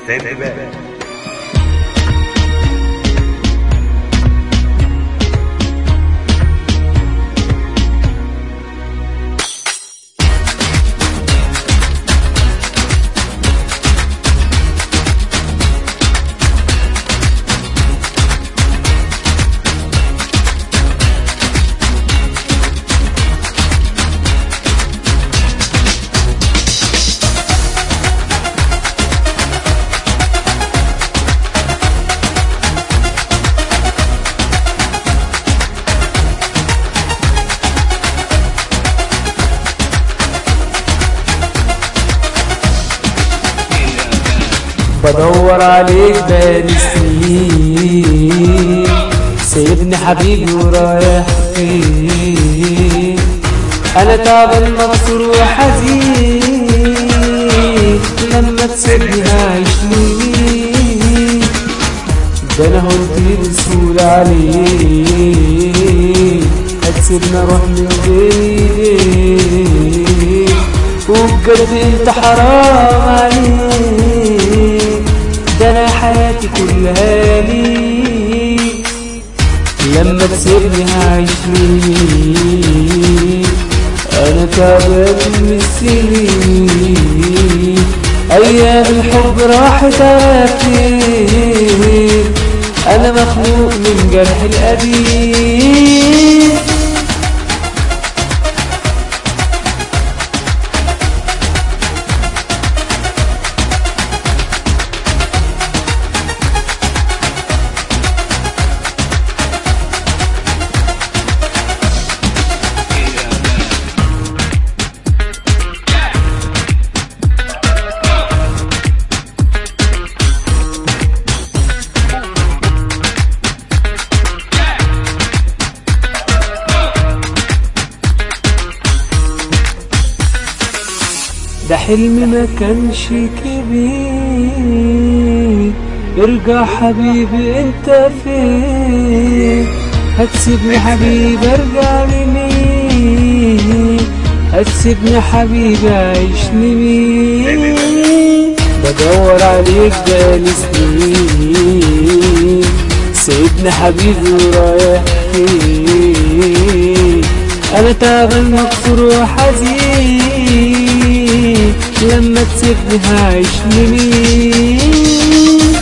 سيربان بدور عليك بقالي سنين سيبني حبيبي ورايح فين انا تعبان مكسور وحزين لما تسيبني هعيش لمين ده انا هنت بسهولة عليك هتسيبني اروح من غيرك وبجد انت حرام عليك ده انا حياتي كلها ليك لما تسيبني هعيش ليك انا تعبان من السنين ايام الحب راحت على كتير انا مخلوق من جرح القديم ده حلم ما كانش كبير ارجع حبيبي انت فين هتسيبني حبيبي ارجع لمين هتسيبني حبيبي اعيش لمين بدور عليك بقالي سنين سيبني حبيبي ورايح فين انا تعبان مكسور وحزين لما تسيبني هعيش لمين